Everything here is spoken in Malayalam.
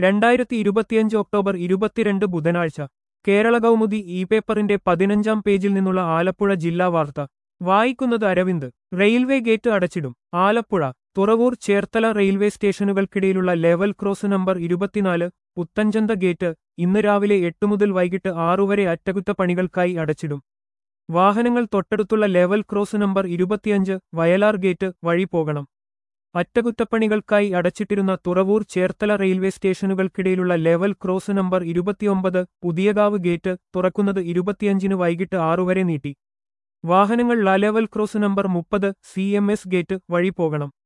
രണ്ടായിരത്തി ഇരുപത്തിയഞ്ച് ഒക്ടോബർ ഇരുപത്തിരണ്ട് ബുധനാഴ്ച കേരള കൗമുദി ഇ പേപ്പറിന്റെ പതിനഞ്ചാം പേജിൽ നിന്നുള്ള ആലപ്പുഴ ജില്ലാ വാർത്ത വായിക്കുന്നത് അരവിന്ദ് റെയിൽവേ ഗേറ്റ് അടച്ചിടും ആലപ്പുഴ തുറവൂർ ചേർത്തല റെയിൽവേ സ്റ്റേഷനുകൾക്കിടയിലുള്ള ലെവൽ ക്രോസ് നമ്പർ ഇരുപത്തിനാല് പുത്തഞ്ചന്ത ഗേറ്റ് ഇന്ന് രാവിലെ എട്ട് മുതൽ വൈകിട്ട് ആറുവരെ അറ്റകുറ്റപ്പണികൾക്കായി അടച്ചിടും വാഹനങ്ങൾ തൊട്ടടുത്തുള്ള ലെവൽ ക്രോസ് നമ്പർ ഇരുപത്തിയഞ്ച് വയലാർ ഗേറ്റ് വഴി പോകണം അറ്റകുറ്റപ്പണികൾക്കായി അടച്ചിട്ടിരുന്ന തുറവൂർ ചേർത്തല റെയിൽവേ സ്റ്റേഷനുകൾക്കിടയിലുള്ള ലെവൽ ക്രോസ് നമ്പർ ഇരുപത്തിയൊമ്പത് പുതിയകാവ് ഗേറ്റ് തുറക്കുന്നത് ഇരുപത്തിയഞ്ചിന് വൈകിട്ട് ആറുവരെ നീട്ടി വാഹനങ്ങൾ ല ലെവൽ ക്രോസ് നമ്പർ മുപ്പത് സി എം എസ് ഗേറ്റ് വഴി പോകണം